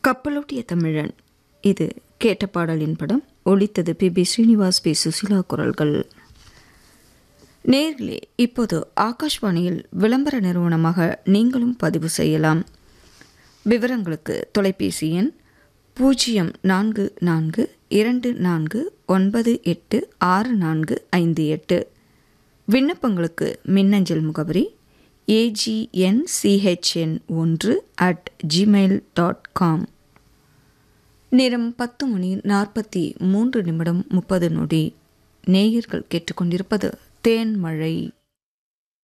கப்பலோட்டிய தமிழன் இது கேட்ட பாடலின் படம் ஒலித்தது P B Srinivas P Susheela குரல்கள் நேர்களே இப்போது ஆகாஷ்வாணியில் விளம்பர நிறுவனமாக நீங்களும் பதிவு செய்யலாம் விவரங்களுக்கு தொலைபேசி எண் பூஜ்ஜியம் நான்கு நான்கு இரண்டு நான்கு ஒன்பது எட்டு ஆறு நான்கு ஐந்து எட்டு விண்ணப்பங்களுக்கு மின்னஞ்சல் முகவரி ஏஜிஎன் சிஹெச்என் ஒன்று அட் ஜிமெயில் டாட் காம் நேரம் பத்து மணி நாற்பத்தி மூன்று நிமிடம் முப்பது நொடி நேயர்கள் கேட்டுக்கொண்டிருப்பது தேன் மழை